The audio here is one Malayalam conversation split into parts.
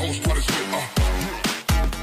whole squad is lit. Uh.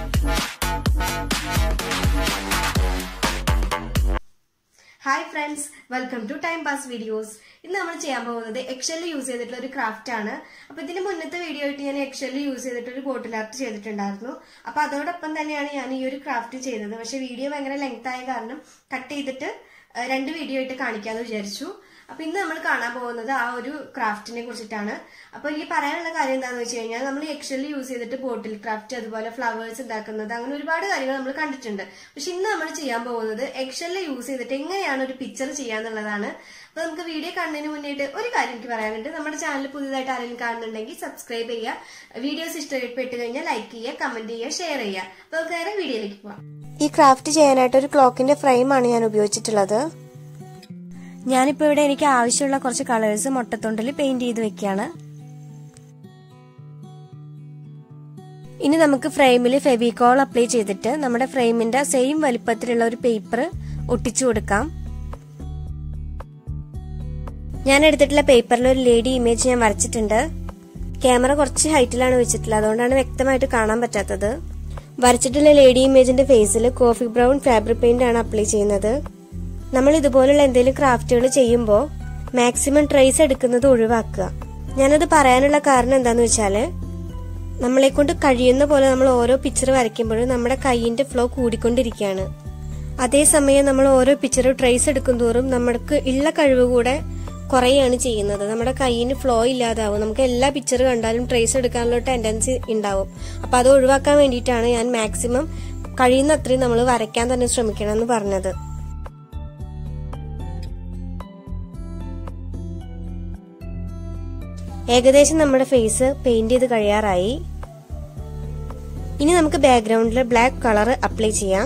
Hi friends welcome to time pass videos ഇന്ന് നമ്മൾ ചെയ്യാൻ പോകുന്നത് എക്ഷലിൽ യൂസ് ചെയ്തിട്ടുള്ള ഒരു ക്രാഫ്റ്റ് ആണ് അപ്പൊ ഇതിന്റെ മുന്നത്തെ വീഡിയോ ആയിട്ട് ഞാൻ എക്ഷലിൽ യൂസ് ചെയ്തിട്ട് ഒരു ബോട്ടിൽ ആർട്ട് ചെയ്തിട്ടുണ്ടായിരുന്നു അപ്പൊ അതോടൊപ്പം തന്നെയാണ് ഞാൻ ഈ ഒരു ക്രാഫ്റ്റ് ചെയ്തത് പക്ഷെ വീഡിയോ ഭയങ്കര ലെങ്ത് ആയ കാരണം കട്ട് ചെയ്തിട്ട് ഏഹ്, രണ്ട് വീഡിയോ ആയിട്ട് കാണിക്കാന്ന് വിചാരിച്ചു അപ്പൊ ഇന്ന് നമ്മൾ കാണാൻ പോകുന്നത് ആ ഒരു ക്രാഫ്റ്റിനെ കുറിച്ചിട്ടാണ് അപ്പൊ എനിക്ക് പറയാനുള്ള കാര്യം എന്താണെന്ന് വെച്ച് കഴിഞ്ഞാൽ നമ്മൾ എക്ഷലിൽ യൂസ് ചെയ്തിട്ട് ബോട്ടിൽ ക്രാഫ്റ്റ് അതുപോലെ ഫ്ലവേഴ്സ് ഉണ്ടാക്കുന്നത് അങ്ങനെ ഒരുപാട് കാര്യങ്ങൾ നമ്മൾ കണ്ടിട്ടുണ്ട് പക്ഷെ ഇന്ന് നമ്മൾ ചെയ്യാൻ പോകുന്നത് എക്ഷലിൽ യൂസ് ചെയ്തിട്ട് എങ്ങനെയാണ് ഒരു പിക്ചർ ചെയ്യാന്നുള്ളതാണ് അപ്പൊ നമുക്ക് വീഡിയോ കാണുന്നതിന് മുന്നേറ്റ് ഒരു കാര്യം എനിക്ക് പറയാനുണ്ട് നമ്മുടെ ചാനൽ പുതിയതായിട്ട് ആരെങ്കിലും കാണുന്നുണ്ടെങ്കിൽ സബ്സ്ക്രൈബ് ചെയ്യുക വീഡിയോസ് ഇഷ്ടപ്പെട്ട് കഴിഞ്ഞാൽ ലൈക്ക് ചെയ്യുക കമന്റ് ചെയ്യുക ഷെയർ ചെയ്യുക അപ്പൊ നമുക്ക് നേരെ വീഡിയോയിലേക്ക് പോവാം ഈ ക്രാഫ്റ്റ് ചെയ്യാനായിട്ട് ഒരു ക്ലോക്കിന്റെ ഫ്രെയിമാണ് ഞാൻ ഉപയോഗിച്ചിട്ടുള്ളത് ഞാനിപ്പോൾ ഇവിടെ എനിക്ക് ആവശ്യമുള്ള കുറച്ച് കളേഴ്സ് മുട്ടത്തൊണ്ടിൽ പെയിന്റ് ചെയ്ത് വെക്കുകയാണ് ഇനി നമുക്ക് ഫ്രെയിമിൽ ഫെവിക്കോൾ അപ്ലൈ ചെയ്തിട്ട് നമ്മുടെ ഫ്രെയിമിന്റെ സെയിം വലിപ്പത്തിലുള്ള ഒരു പേപ്പർ ഒട്ടിച്ചു കൊടുക്കാം ഞാൻ എടുത്തിട്ടുള്ള പേപ്പറിൽ ഒരു ലേഡി ഇമേജ് ഞാൻ വരച്ചിട്ടുണ്ട് ക്യാമറ കുറച്ച് ഹൈറ്റിലാണ് വെച്ചിട്ടുള്ളത് അതുകൊണ്ടാണ് വ്യക്തമായിട്ട് കാണാൻ പറ്റാത്തത് വരച്ചിട്ടുള്ള ലേഡി ഇമേജിന്റെ ഫേസിൽ കോഫി ബ്രൗൺ ഫാബ്രിക് പെയിന്റ് ആണ് അപ്ലൈ ചെയ്യുന്നത് നമ്മൾ ഇതുപോലുള്ള എന്തെങ്കിലും ക്രാഫ്റ്റുകൾ ചെയ്യുമ്പോൾ മാക്സിമം ട്രേസ് എടുക്കുന്നത് ഒഴിവാക്കുക ഞാനത് പറയാനുള്ള കാരണം എന്താന്ന് വെച്ചാല് നമ്മളെ കൊണ്ട് കഴിയുന്ന പോലെ നമ്മൾ ഓരോ പിക്ചർ വരയ്ക്കുമ്പോഴും നമ്മുടെ കൈയിന്റെ ഫ്ലോ കൂടിക്കൊണ്ടിരിക്കുകയാണ് അതേസമയം നമ്മൾ ഓരോ പിക്ചർ ട്രേസ് എടുക്കും തോറും നമുക്ക് ഉള്ള കഴിവ് കൂടെ കുറയാണ് ചെയ്യുന്നത് നമ്മുടെ കയ്യിന് ഫ്ലോ ഇല്ലാതാവും നമുക്ക് എല്ലാ പിക്ചർ കണ്ടാലും ട്രേസ് എടുക്കാനുള്ള ടെൻഡൻസി ഉണ്ടാവും അപ്പൊ അത് ഒഴിവാക്കാൻ വേണ്ടിയിട്ടാണ് ഞാൻ മാക്സിമം കഴിയുന്ന അത്രയും നമ്മൾ വരയ്ക്കാൻ തന്നെ ശ്രമിക്കണം എന്ന് പറഞ്ഞത് ഏകദേശം നമ്മുടെ ഫേസ് പെയിന്റ് ചെയ്ത് കഴിയാറായി ഇനി നമുക്ക് ബാക്ക്ഗ്രൗണ്ടിൽ ബ്ലാക്ക് കളർ അപ്ലൈ ചെയ്യാം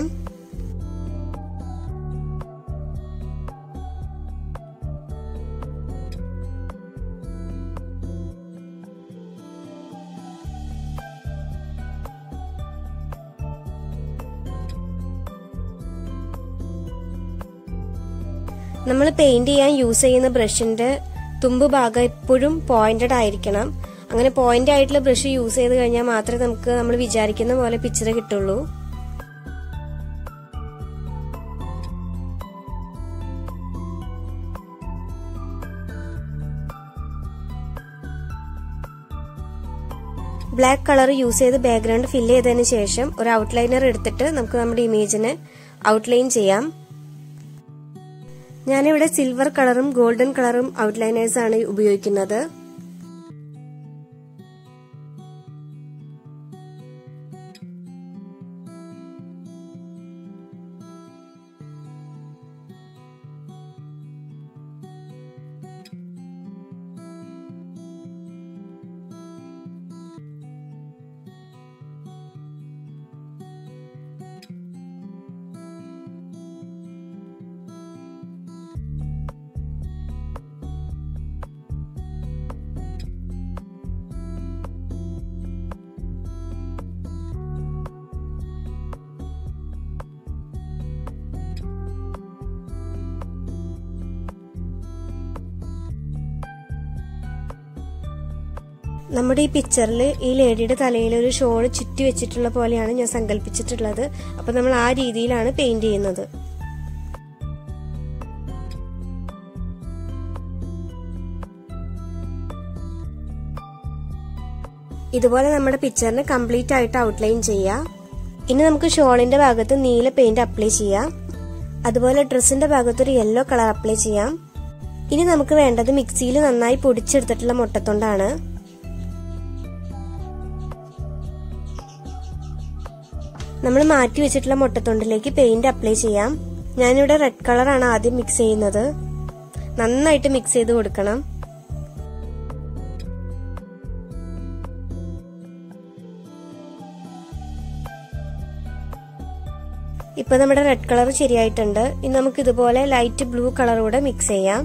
നമ്മൾ പെയിന്റ് ചെയ്യാൻ യൂസ് ചെയ്യുന്ന ബ്രഷിന്റെ തുമ്പ് ഭാഗം എപ്പോഴും പോയിന്റഡ് ആയിരിക്കണം അങ്ങനെ പോയിന്റ് ആയിട്ടുള്ള ബ്രഷ് യൂസ് ചെയ്ത് കഴിഞ്ഞാൽ മാത്രമേ നമുക്ക് നമ്മൾ വിചാരിക്കുന്ന പോലെ പിക്ചർ കിട്ടുള്ളൂ ബ്ലാക്ക് കളർ യൂസ് ചെയ്ത് ബാക്ക്ഗ്രൗണ്ട് ഫില്ല് ചെയ്തതിന് ശേഷം ഒരു ഔട്ട്ലൈനർ എടുത്തിട്ട് നമുക്ക് നമ്മുടെ ഇമേജിന് ഔട്ട്ലൈൻ ചെയ്യാം ഞാനിവിടെ സിൽവർ കളറും ഗോൾഡൻ കളറും ഔട്ട്ലൈനേഴ്സ് ആണ് ഉപയോഗിക്കുന്നത് നമ്മുടെ ഈ പിക്ചറിൽ ഈ ലേഡിയുടെ തലയിൽ ഒരു ഷോൾ ചുറ്റി വെച്ചിട്ടുള്ള പോലെയാണ് ഞാൻ സങ്കല്പിച്ചിട്ടുള്ളത് അപ്പൊ നമ്മൾ ആ രീതിയിലാണ് പെയിന്റ് ചെയ്യുന്നത് ഇതുപോലെ നമ്മുടെ പിക്ചറിന് കംപ്ലീറ്റ് ആയിട്ട് ഔട്ട്ലൈൻ ചെയ്യാം ഇനി നമുക്ക് ഷോളിന്റെ ഭാഗത്ത് നീല പെയിന്റ് അപ്ലൈ ചെയ്യാം അതുപോലെ ഡ്രസ്സിന്റെ ഭാഗത്ത് ഒരു യെല്ലോ കളർ അപ്ലൈ ചെയ്യാം ഇനി നമുക്ക് വേണ്ടത് മിക്സിയിൽ നന്നായി പൊടിച്ചെടുത്തിട്ടുള്ള മുട്ടത്തൊണ്ടാണ് നമ്മൾ മാറ്റി വെച്ചിട്ടുള്ള മുട്ടത്തൊണ്ടിലേക്ക് പെയിന്റ് അപ്ലൈ ചെയ്യാം ഞാനിവിടെ റെഡ് കളറാണ് ആദ്യം മിക്സ് ചെയ്യുന്നത് നന്നായിട്ട് മിക്സ് ചെയ്ത് കൊടുക്കണം ഇപ്പൊ നമ്മുടെ റെഡ് കളർ ശരിയായിട്ടുണ്ട് ഇനി നമുക്ക് ഇതുപോലെ ലൈറ്റ് ബ്ലൂ കളർ കൂടെ മിക്സ് ചെയ്യാം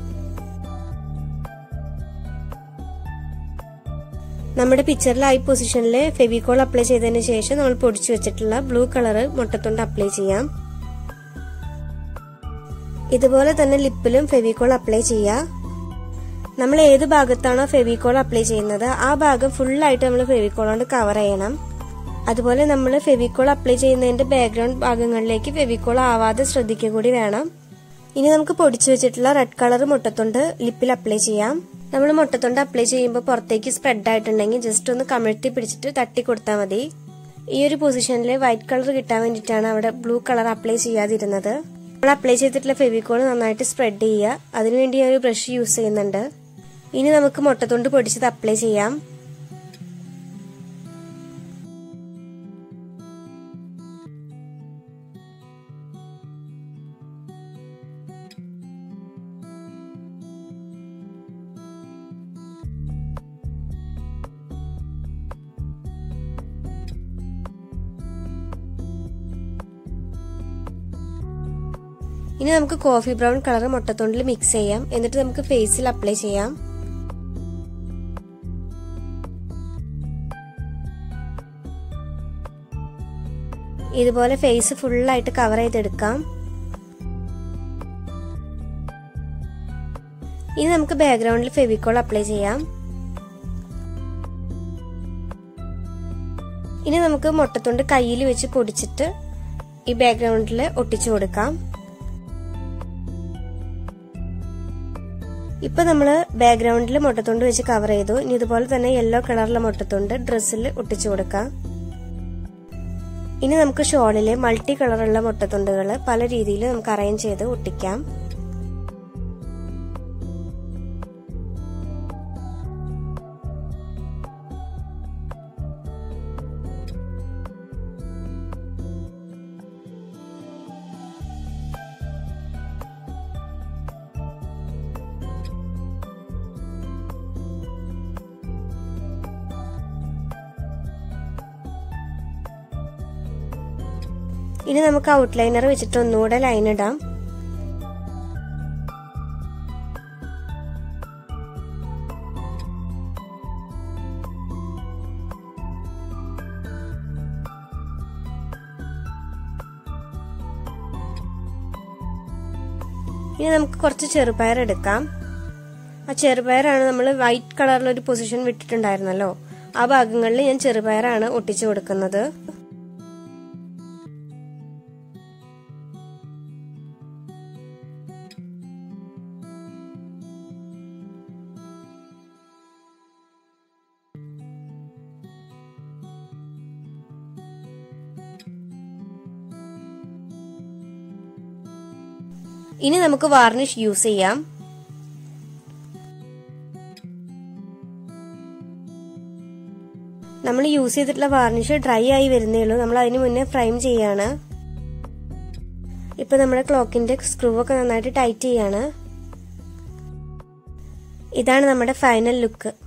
നമ്മുടെ പിക്ചറിൽ ഐ പൊസിഷനിൽ ഫെവിക്കോൾ അപ്ലൈ ചെയ്തതിന് ശേഷം നമ്മൾ പൊടിച്ചു വെച്ചിട്ടുള്ള ബ്ലൂ കളർ മുട്ടത്തൊണ്ട് അപ്ലൈ ചെയ്യാം ഇതുപോലെ തന്നെ ലിപ്പിലും ഫെവിക്കോൾ അപ്ലൈ ചെയ്യാം നമ്മൾ ഏത് ഭാഗത്താണോ ഫെവിക്കോൾ അപ്ലൈ ചെയ്യുന്നത് ആ ഭാഗം ഫുള്ളായിട്ട് നമ്മൾ ഫെവിക്കോൾ കൊണ്ട് കവർ ചെയ്യണം അതുപോലെ നമ്മൾ ഫെവിക്കോൾ അപ്ലൈ ചെയ്യുന്നതിന്റെ ബാക്ക്ഗ്രൗണ്ട് ഭാഗങ്ങളിലേക്ക് ഫെവിക്കോൾ ആവാതെ ശ്രദ്ധിക്കുക കൂടി വേണം ഇനി നമുക്ക് പൊടിച്ചു വെച്ചിട്ടുള്ള റെഡ് കളർ മുട്ടത്തൊണ്ട് ലിപ്പിൽ അപ്ലൈ ചെയ്യാം നമ്മൾ മുട്ടത്തൊണ്ട് അപ്ലൈ ചെയ്യുമ്പോൾ പുറത്തേക്ക് സ്പ്രെഡ് ആയിട്ടുണ്ടെങ്കിൽ ജസ്റ്റ് ഒന്ന് കമിഴ്ത്തി പിടിച്ചിട്ട് തട്ടി കൊടുത്താൽ മതി ഈ ഒരു പൊസിഷനിൽ വൈറ്റ് കളർ കിട്ടാൻ വേണ്ടിയിട്ടാണ് അവിടെ ബ്ലൂ കളർ അപ്ലൈ ചെയ്യാതിരുന്നത് നമ്മൾ അപ്ലൈ ചെയ്തിട്ടുള്ള ഫെവിക്കോൾ നന്നായിട്ട് സ്പ്രെഡ് ചെയ്യുക അതിനുവേണ്ടി ഞാൻ ഒരു ബ്രഷ് യൂസ് ചെയ്യുന്നുണ്ട് ഇനി നമുക്ക് മുട്ടത്തൊണ്ട് പൊടിച്ചത് അപ്ലൈ ചെയ്യാം ഇനി നമുക്ക് കോഫി ബ്രൗൺ കളർ മുട്ടത്തൊണ്ടിൽ മിക്സ് ചെയ്യാം എന്നിട്ട് നമുക്ക് ഫേസിൽ അപ്ലൈ ചെയ്യാം ഇതുപോലെ ഫേസ് ഫുള്ളായിട്ട് കവർ ചെയ്തെടുക്കാം ഇനി നമുക്ക് ബാക്ക്ഗ്രൗണ്ടിൽ ഫെവിക്കോൾ അപ്ലൈ ചെയ്യാം ഇനി നമുക്ക് മുട്ടത്തൊണ്ട് കയ്യിൽ വെച്ച് പൊടിച്ചിട്ട് ഈ ബാക്ക്ഗ്രൗണ്ടിൽ ഒട്ടിച്ചു കൊടുക്കാം ഇപ്പൊ നമ്മൾ ബാക്ക്ഗ്രൗണ്ടിൽ മുട്ടത്തൊണ്ട് വെച്ച് കവർ ചെയ്തു ഇനി ഇതുപോലെ തന്നെ യെല്ലോ കളറിലെ മുട്ടത്തൊണ്ട് ഡ്രസ്സിൽ ഒട്ടിച്ചു കൊടുക്കാം ഇനി നമുക്ക് ഷോളിലെ മൾട്ടി കളറുള്ള മുട്ടത്തൊണ്ടുകൾ പല രീതിയിൽ നമുക്ക് അറേഞ്ച് ചെയ്ത് ഒട്ടിക്കാം ഇനി നമുക്ക് ഔട്ട്ലൈനർ വെച്ചിട്ട് ഒന്നുകൂടെ ലൈൻ ഇടാം ഇനി നമുക്ക് കുറച്ച് ചെറുപയർ എടുക്കാം ആ ചെറുപയറാണ് നമ്മൾ വൈറ്റ് കളറിൽ ഒരു പൊസിഷൻ വിട്ടിട്ടുണ്ടായിരുന്നല്ലോ ആ ഭാഗങ്ങളിൽ ഞാൻ ചെറുപയറാണ് ഒട്ടിച്ചു കൊടുക്കുന്നത് ഇനി നമുക്ക് വാർണിഷ് യൂസ് ചെയ്യാം നമ്മൾ യൂസ് ചെയ്തിട്ടുള്ള വാർണിഷ് ഡ്രൈ ആയി വരുന്നേ ഉള്ളൂ നമ്മൾ അതിന് മുന്നേ ഫ്രൈം ചെയ്യാണ് ഇപ്പൊ നമ്മുടെ ക്ലോക്കിന്റെ സ്ക്രൂ ഒക്കെ നന്നായിട്ട് ടൈറ്റ് ചെയ്യാണ് ഇതാണ് നമ്മുടെ ഫൈനൽ ലുക്ക്